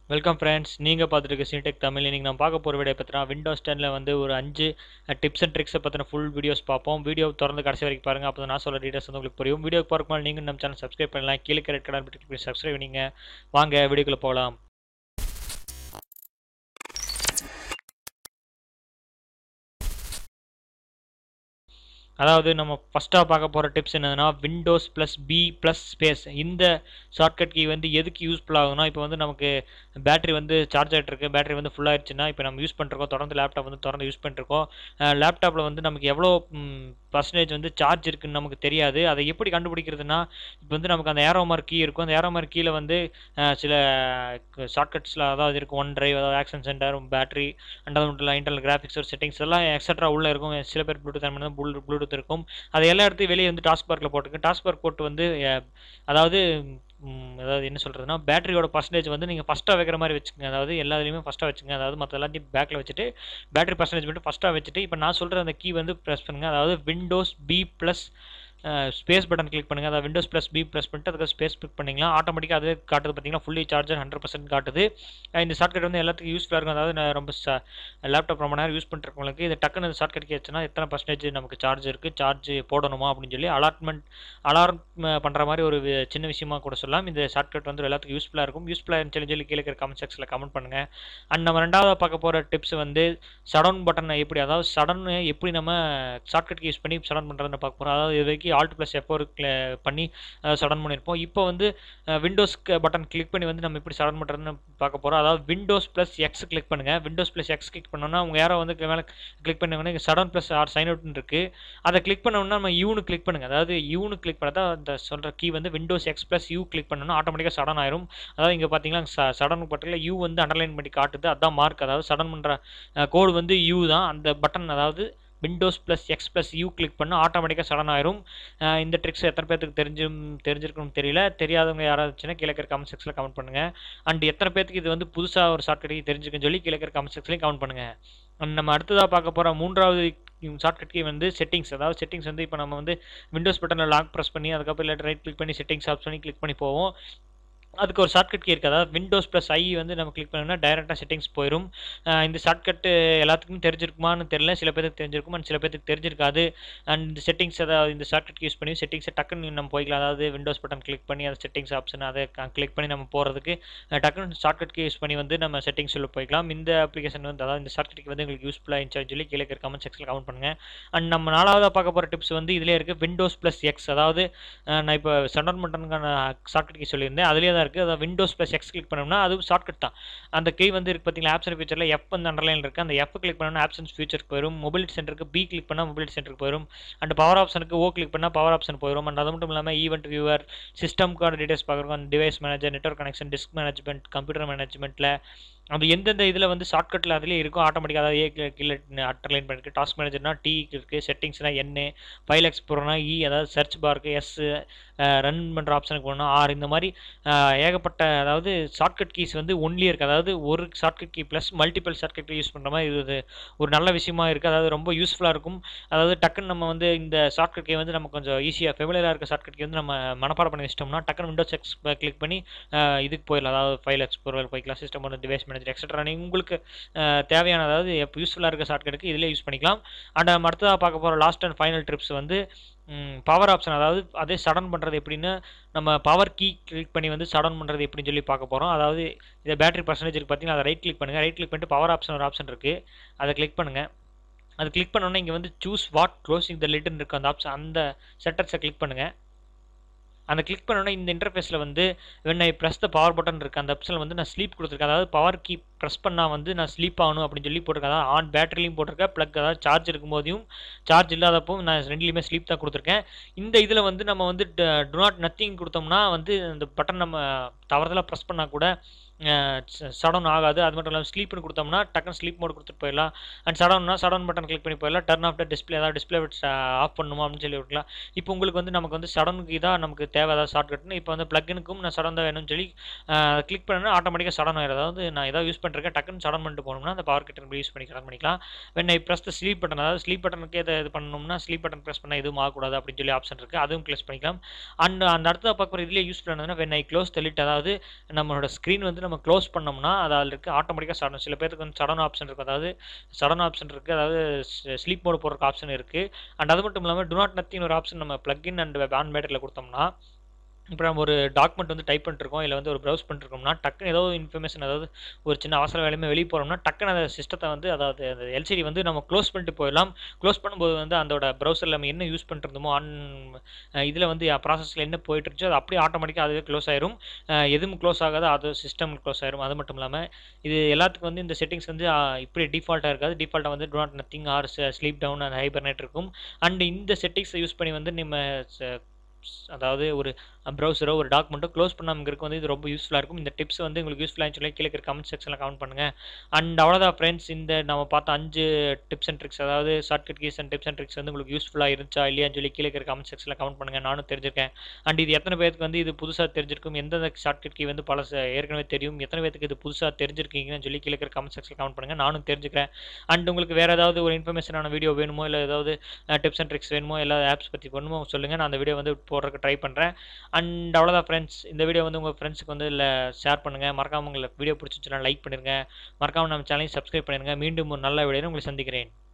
welcome friends நீங்கள் பார்த்துட்டு இருக்க சினிடெக் தமிழ் இன்றைக்கி நான் பார்க்க போகிற வீடியோ பற்றினா விண்டோஸ் டெனில் வந்து ஒரு அஞ்சு டிப்ஸ் அண்ட் ட்ரிக்ஸை பற்றின ஃபுல் வீடியோஸ் பார்ப்போம் வீடியோ தொடர்ந்து கடைசி வரைக்கும் பாருங்கள் அப்போ நான் சொல்ல டீட்டெயில்ஸ் வந்து உங்களுக்கு புரியும் வீடியோ பார்க்கும் நீங்கள் நம்ம சேனல் சப்ஸ்கிரைப் பண்ணலாம் கீழே ரெட் கலர் பட்டி சப்ஸ்கிரைப் பண்ணிங்க வாங்க வீடியோக்குள்ளே போகலாம் அதாவது நம்ம ஃபஸ்ட்டாக பார்க்க போகிற டிப்ஸ் என்னதுன்னா Windows plus P plus space இந்த ஷார்ட்கட் கீ வந்து எதுக்கு யூஸ்ஃபுல் ஆகும்னா இப்போ வந்து நமக்கு பேட்டரி வந்து சார்ஜ் ஆகிட்டு இருக்கு பேட்டரி வந்து ஃபுல் ஆயிடுச்சுன்னா இப்போ நம்ம யூஸ் பண்ணிருக்கோம் தொடர்ந்து லேப்டாப் வந்து தொடர்ந்து யூஸ் பண்ணிருக்கோம் லேப்டாப்பில் வந்து நமக்கு எவ்வளோ பர்சன்டேஜ் வந்து சார்ஜ் இருக்குன்னு நமக்கு தெரியாது அதை எப்படி கண்டுபிடிக்கிறதுனா இப்போ வந்து நமக்கு அந்த ஏரோ மார்க் கீ இருக்கும் அந்த ஏரோ மார்க் கீழே வந்து சில ஷார்ட்கட்ஸில் அதாவது இருக்கும் ஒன் டிரைவ் அதாவது ஆக்ஷன் சென்டர் பேட்டரி அண்ட் அது மட்டும் இல்லை இன்டர்னல் கிராஃபிக்ஸ் ஒரு செட்டிங்ஸ் எல்லாம் எக்ஸட்ரா உள்ளே இருக்கும் சில பேர் ப்ளூடூத் பண்ணி ப்ளூ ப்ளூடூத் இருக்கும் அதை எல்லா இடத்தையும் வெளியே வந்து டாஸ்க் பார்க்கில் போட்டுருக்கு டாஸ்க் பார்க் போட்டு வந்து அதாவது அதாவது என்ன சொல்கிறதுனா பேட்டரியோட பர்சன்டேஜ் வந்து நீங்கள் ஃபஸ்ட்டாக வைக்கிற மாதிரி வச்சுக்கோங்க அதாவது எல்லாத்துலேயுமே ஃபஸ்ட்டாக வச்சுங்க அதாவது மற்ற எல்லாத்தையும் பேக்கில் வச்சுட்டு பேட்டரி பர்சன்டேஜ் மட்டும் ஃபஸ்ட்டாக வச்சுட்டு இப்போ நான் சொல்கிற அந்த கீ வந்து ப்ரெஸ் பண்ணுங்கள் அதாவது Windows P plus space button click பண்ணுங்கள் அதாவது விண்டோஸ் ப்ளஸ் பி ப்ரெஸ் பண்ணிட்டு அதுக்கு ஸ்பேஸ் கிளிக் பண்ணிங்களா ஆட்டோமேட்டிக்காக அது காட்டுது பார்த்தீங்கன்னா ஃபுல்லி சார்ஜர் ஹண்ட்ரட் பர்சன்ட் காட்டுது இந்த ஷார்ட்கட் வந்து எல்லாத்துக்கும் யூஸ்ஃபுல்லாக இருக்கும் அதாவது நான் ரொம்ப லேப்டாப் ரொம்ப நேரம் யூஸ் பண்ணிருக்கவங்களுக்கு இது டக்குன்னு இந்த ஷார்ட்கட் கேச்சுன்னா எத்தனை பர்சன்டேஜ் நமக்கு சார்ஜ் இருக்குது சார்ஜ் போடணுமா அப்படின்னு சொல்லி அலாட்மெண்ட் அலாரம் பண்ணுற மாதிரி ஒரு சின்ன விஷயமா கூட சொல்லலாம் இந்த ஷார்ட்கட் வந்து எல்லாத்துக்கும் யூஸ்ஃபுல்லாக இருக்கும் யூஸ்ஃபுல்லாக இருந்துச்சு சொல்லி கீழே இருக்கிற கமெண்ட் செக்ஷனில் கமெண்ட் பண்ணுங்கள் அண்ட் நம்ம ரெண்டாவது பார்க்க போகிற டிப்ஸ் வந்து சடன் பட்டன் எப்படி அதாவது சடன் எப்படி நம்ம ஷார்ட்கட் யூஸ் பண்ணி சடன் பண்ணுறதுன்னு பார்க்க போகிறோம் அதாவது இது வரைக்கும் ஆல்ட் ப்ளஸ் எப்போ பண்ணி சடன் பண்ணியிருப்போம் இப்போ வந்து விண்டோஸ் பட்டன் கிளிக் பண்ணி வந்து நம்ம எப்படி சடன் பண்ணுறதுன்னு பார்க்க போகிறோம் அதாவது விண்டோஸ் ப்ளஸ் எக்ஸ் கிளிக் பண்ணுங்கள் விண்டோஸ் ப்ளஸ் எக்ஸ் கிளிக் பண்ணோன்னா உங்கள் யாரோ வந்து மேலே கிளிக் பண்ணவொடனே சடன் ப்ளஸ் ஆர் சைன் அவுட்னு இருக்குது அதை கிளிக் பண்ணோம்னா நம்ம யூனு கிளிக் பண்ணுங்கள் அதாவது யூனு கிளிக் பண்ணால் தான் அந்த சொல்கிற கீ வந்து Windows X plus U click பண்ணோன்னா ஆட்டோமேட்டிக்காக சடன் ஆயிரும் அதாவது இங்கே பார்த்தீங்கன்னா சடன் பட்டில் யூ வந்து அண்டர்லைன் பண்ணி காட்டுது அதுதான் மார்க் அதாவது சடன் பண்ணுற கோடு வந்து யூ தான் அந்த பட்டன் அதாவது Windows plus X plus U click பண்ணால் ஆட்டோமேட்டிக்காக சடன் ஆயிரும் இந்த ட்ரிக்ஸ் எத்தனை பேருக்கு தெரிஞ்சு தெரிஞ்சிருக்கணும்னு தெரியல தெரியாதவங்க யாராச்சுன்னா கீழே இருக்கிற கமெண்ட் செக்ஷனில் கமெண்ட் பண்ணுங்கள் அண்ட் எத்தனை பேருக்கு இது வந்து புதுசாக ஒரு ஷார்ட்கட் தெரிஞ்சுக்கன்னு சொல்லி கீழே இருக்கிற கமெண்ட் செக்ஷன்லையும் கமெண்ட் பண்ணுங்கள் அண்ட் நம்ம அடுத்ததாக பார்க்க போகிற மூன்றாவது ஷார்ட்கட் கீ வந்து செட்டிங்ஸ் அதாவது செட்டிங்ஸ் வந்து இப்போ நம்ம வந்து விண்டோஸ் பட்டனில் லாக் ப்ரெஸ் பண்ணி அதுக்கப்புறம் இல்லை ரைட் கிளிக் பண்ணி செட்டிங்ஸ் ஆப்ஸ் பண்ணி கிளிக் பண்ணி போவோம் அதுக்கு ஒரு ஷார்ட்கட் கீ இருக்குது அதாவது விண்டோஸ் ப்ளஸ் ஐ வந்து நம்ம கிளிக் பண்ணோம்னா டைரெக்டாக செட்டிங்ஸ் போயிடும் இந்த ஷார்ட்கட் எல்லாத்துக்கும் தெரிஞ்சிருக்குமான்னு தெரியல சில பேருக்கு தெரிஞ்சிருக்கும் அண்ட் சில பேருக்கு தெரிஞ்சிருக்காது அண்ட் இந்த செட்டிங்ஸ் அதாவது இந்த ஷார்ட்கட் யூஸ் பண்ணி செட்டிங்ஸை டக்குன்னு நம்ம போய்க்கலாம் அதாவது விண்டோஸ் பட்டன் கிளிக் பண்ணி அந்த செட்டிங்ஸ் ஆப்ஷன் அதை கிளிக் பண்ணி நம்ம போகிறதுக்கு டக்குன்னு ஷார்ட்கட் கீ யூஸ் பண்ணி வந்து நம்ம செட்டிங்ஸ் உள்ள போய்க்கலாம் இந்த அப்ளிகேஷன் வந்து அதாவது இந்த ஷார்ட்கட் வந்து உங்களுக்கு யூஸ்ஃபுல்லாக இருந்துச்சு சொல்லி கீழே இருக்கிற கமெண்ட் செக்ஷனில் கமெண்ட் பண்ணுங்கள் அண்ட் நம்ம நாலாவதாக பார்க்க போகிற டிப்ஸ் வந்து இதிலே இருக்குது விண்டோஸ் ப்ளஸ் எக்ஸ் அதாவது நான் இப்போ சண்டன் பட்டனுக்கான ஷார்ட்கட் கீ சொல்லியிருந்தேன் அதுலேயே தான் இருக்குது அதாவது விண்டோஸ் ப்ளஸ் எக்ஸ் கிளிக் பண்ணோம்னா அது ஷார்ட்கட் தான் அந்த கீ வந்து இருக்குது பார்த்தீங்களா ஆப்ஷன் ஃபியூச்சரில் எஃப் வந்து அண்டர்லைன் இருக்குது அந்த எஃப் கிளிக் பண்ணோம்னா ஆப்ஷன்ஸ் ஃபியூச்சருக்கு போயிடும் மொபைல் சென்டருக்கு பி கிளிக் பண்ணால் மொபைல் சென்டருக்கு போயிடும் அண்ட் பவர் ஆப்ஷனுக்கு ஓ கிளிக் பண்ணால் பவர் ஆப்ஷன் போயிடும் அண்ட் அது மட்டும் இல்லாமல் ஈவெண்ட் வியூவர் சிஸ்டம்க்கான டீடைல்ஸ் பார்க்குறோம் அந்த device manager network connection disk management computer மேனேஜ்மெண்ட்டில் அது எந்தெந்த இதில் வந்து ஷார்ட்கட்டில் அதிலே இருக்கும் ஆட்டோமேட்டிக்காக அதாவது ஏ கீழே அட்டர்லைன் பண்ணிருக்கு டாஸ்க் மேனேஜர்னா டி இருக்குது செட்டிங்ஸ்னா என் ஃபைல் எக்ஸ்ப்ளோர்னா இ அதாவது சர்ச் பாருக்கு எஸ் ரன் பண்ணுற ஆப்ஷனுக்கு போகணும் ஆர் இந்த மாதிரி ஏகப்பட்ட அதாவது ஷார்ட்கட் கீஸ் வந்து ஒன்லியே இருக்குது அதாவது ஒரு shortcut key plus multiple shortcut use பண்ணுற மாதிரி இது ஒரு நல்ல விஷயமா இருக்குது அதாவது ரொம்ப யூஸ்ஃபுல்லாக இருக்கும் அதாவது டக்குன்னு நம்ம வந்து இந்த ஷார்ட்கட் கீ வந்து நம்ம கொஞ்சம் ஈஸியாக ஃபெமிலியராக இருக்க ஷார்ட்கட் கீ வந்து நம்ம மனப்பாடம் பண்ணி வச்சிட்டோம்னா டக்குன்னு விண்டோஸ் எக்ஸ் கிளிக் பண்ணி இதுக்கு போயிடலாம் அதாவது ஃபைல் எக்ஸ்ப்ளோர் போய்க்கலாம் சிஸ்டம் வந்து டிவைஸ் மேனேஜர் எக்ஸட்ரா உங்களுக்கு தேவையான அதாவது எப்போ யூஸ்ஃபுல்லாக இருக்க ஷார்ட்கட்டுக்கு இதிலே யூஸ் பண்ணிக்கலாம் அண்ட் நம்ம அடுத்ததாக பார்க்க போகிற லாஸ்ட் அண்ட் ஃபைனல் ட்ரிப்ஸ் வந்து பவர் ஆப்ஷன் அதாவது அதே சடன் பண்ணுறது எப்படின்னு நம்ம பவர் கீ கிளிக் பண்ணி வந்து சடன் பண்ணுறது எப்படின்னு சொல்லி பார்க்க போகிறோம் அதாவது இதை பேட்டரி பர்சன்டேஜ் இருக்குது பார்த்தீங்கன்னா அதை ரைட் கிளிக் பண்ணுங்கள் ரைட் கிளிக் பண்ணிட்டு பவர் ஆப்ஷன் ஒரு ஆப்ஷன் இருக்குது அதை கிளிக் பண்ணுங்கள் அது கிளிக் பண்ணோன்னே இங்கே வந்து சூஸ் வாட் க்ளோசிங் த லிட்னு இருக்குது அந்த ஆப்ஷன் அந்த செட்டப்ஸை கிளிக் பண்ணுங்கள் அந்த கிளிக் பண்ணோன்னே இந்த இன்டர்ஃபேஸில் வந்து when I press the power button இருக்குது அந்த ஆப்ஷனில் வந்து நான் ஸ்லீப் கொடுத்துருக்கேன் அதாவது பவர் கீ ப்ரெஸ் பண்ணால் வந்து நான் ஸ்லீப் ஆகணும் அப்படின்னு சொல்லி போட்டிருக்கேன் அதாவது ஆன் பேட்டரிலையும் போட்டிருக்கேன் ப்ளக் அதாவது சார்ஜ் இருக்கும்போதையும் சார்ஜ் இல்லாதப்போ நான் ரெண்டுலேயுமே ஸ்லீப் தான் கொடுத்துருக்கேன் இந்த இதில் வந்து நம்ம வந்து டு நாட் நத்திங் கொடுத்தோம்னா வந்து இந்த பட்டன் நம்ம தவறுதலாக ப்ரெஸ் பண்ணால் கூட சடன் ஆகாது அது மட்டும் இல்லாமல் ஸ்லீப்னு கொடுத்தோம்னா டக்குன்னு ஸ்லீப் மோட் கொடுத்துட்டு போயிடலாம் அண்ட் சடன்னா சடன் பட்டன் கிளிக் பண்ணி போயிடலாம் டர்ன் ஆஃப் த டிஸ்பிளே ஏதாவது டிஸ்பிளே ஆஃப் பண்ணுமா அப்படின்னு சொல்லி விட்டுலாம் இப்போ உங்களுக்கு வந்து நமக்கு வந்து சடனுக்கு இதாக நமக்கு தேவை ஏதாவது ஷார்ட் கட்னு இப்போ வந்து ப்ளக்கினுக்கும் நான் சடன் தான் வேணும்னு சொல்லி கிளிக் பண்ணால் ஆட்டோமேட்டிக்காக சடன் ஆயிடும் அதாவது நான் ஏதாவது யூஸ் பண்ணுறேன் டக்குன்னு சடன் பண்ணிட்டு போனோம்னா அந்த பவர் கிட்ட யூஸ் பண்ணி கனெக்ட் பண்ணிக்கலாம் when I press the sleep button அதாவது ஸ்லீப் பட்டனுக்கு எதை இது பண்ணணும்னா ஸ்லீப் பட்டன் ப்ரெஸ் பண்ணால் எதுவும் ஆகக்கூடாது அப்படின்னு சொல்லி ஆப்ஷன் இருக்குது அதுவும் க்ளோஸ் பண்ணிக்கலாம் அண்ட் அந்த அடுத்த பார்க்குற இதுலேயே யூஸ் பண்ணதுன்னா வென் ஐ க்ளோஸ் தெளிட் அதாவது நம்மளோட ஸ்க்ரீன் வந்து நம்ம க்ளோஸ் பண்ணோம்னா அது அதில் இருக்க ஆட்டோமேட்டிக்காக சடன் சில பேருக்கு வந்து சடன் ஆப்ஷன் இருக்கும் அதாவது சடன் ஆப்ஷன் இருக்குது அதாவது ஸ்லீப் மோடு போடுறக்கு ஆப்ஷன் இருக்குது அண்ட் அது மட்டும் இல்லாமல் டு நாட் நத்தின் ஒரு ஆப்ஷன் நம்ம பிளக்இன் அண்ட் ஆன் பேட்டரியில் கொடுத்தோம்னா இப்போ நம்ம ஒரு டாக்குமெண்ட் வந்து டைப் பண்ணிருக்கோம் இல்லை வந்து ஒரு ப்ரௌஸ் பண்ணிருக்கோம்னா டக்குன்னு ஏதோ இன்ஃபர்மேஷன் அதாவது ஒரு சின்ன அவசர வேலையுமே வெளியே போகிறோம்னா டக்குன்னு அந்த சிஸ்டத்தை வந்து அதாவது அந்த எல்சிடி வந்து நம்ம க்ளோஸ் பண்ணிட்டு போயிடலாம் க்ளோஸ் பண்ணும்போது வந்து அதோட ப்ரௌசரில் நம்ம என்ன யூஸ் பண்ணிருந்தோமோ ஆன் இதில் வந்து ப்ராசஸில் என்ன போயிட்டு இருந்துச்சோ அது அப்படியே ஆட்டோமேட்டிக்காக அதுவே க்ளோஸ் ஆயிரும் அஹ் எதுவும் க்ளோஸ் ஆகாது அது சிஸ்டம் க்ளோஸ் ஆயிரும் அது மட்டும் இல்லாமல் இது எல்லாத்துக்கும் வந்து இந்த செட்டிங்ஸ் வந்து அஹ், இப்படி டிஃபால்ட்டாக இருக்காது டிஃபால்ட்டாக வந்து do not nothing or sleep down and hibernate இருக்கும் அண்ட் இந்த செட்டிங்ஸை யூஸ் பண்ணி வந்து நம்ம ச- அதாவது ஒரு ப்ரௌசரோ ஒரு டாக்குமெண்ட்டோ க்ளோஸ் பண்ணாமல் இருக்க வந்து இது ரொம்ப யூஸ்ஃபுல்லாக இருக்கும் இந்த டிப்ஸ் வந்து உங்களுக்கு யூஸ்ஃபுல்லாக சொல்லி கீழே இருக்கிற கமெண்ட் செக்ஷனில் கமெண்ட் பண்ணுங்கள் அண்ட் அவ்வளோதான் ஃப்ரெண்ட்ஸ் இந்த நம்ம பார்த்த அஞ்சு டிப்ஸ் அண்ட் ட்ரிக்ஸ் அதாவது shortcut keys and tips and tricks வந்து உங்களுக்கு யூஸ்ஃபுல்லாக இருந்துச்சா இல்லையான்னு சொல்லி கீழே இருக்கிற கமெண்ட் செக்ஷனில் கமெண்ட் பண்ணுங்கள் நானும் தெரிஞ்சிருக்கேன் அண்ட் இது எத்தனை பேருக்கு வந்து இது புதுசாக தெரிஞ்சிருக்கும் எந்தெந்த ஷார்ட்கட் கீ வந்து பல ச- ஏற்கனவே தெரியும் எத்தனை பேருக்கு இது புதுசாக தெரிஞ்சிருக்கீங்கன்னு சொல்லி கீழே இருக்கிற கமெண்ட் செக்ஷனில் கமெண்ட் பண்ணுங்கள் நானும் தெரிஞ்சுக்கிறேன் அண்ட் உங்களுக்கு வேறு ஏதாவது ஒரு இன்ஃபர்மேஷனான வீடியோ வேணுமோ இல்லை ஏதாவது டிப்ஸ் அண்ட் ட்ரிக்ஸ் வேணுமோ எல்லா ஆப்ஸ் பற்றி வேணுமோ சொல்லுங்கள் நான் அந்த வீடியோ வந்து போடுறதுக்கு ட்ரை பண்ணுறேன் அண்ட் அவ்வளோதான் ஃப்ரெண்ட்ஸ் இந்த வீடியோ வந்து உங்கள் ஃப்ரெண்ட்ஸுக்கு வந்து இல்லை ஷேர் பண்ணுங்கள் மறக்காம உங்களுக்கு வீடியோ பிடிச்சிச்சுன்னா லைக் பண்ணிருங்க மறக்காம நம்ம சேனலையும் சப்ஸ்கிரைப் பண்ணிருங்க மீண்டும் ஒரு நல்ல வீடியோ உங்களை சந்திக்கிறேன்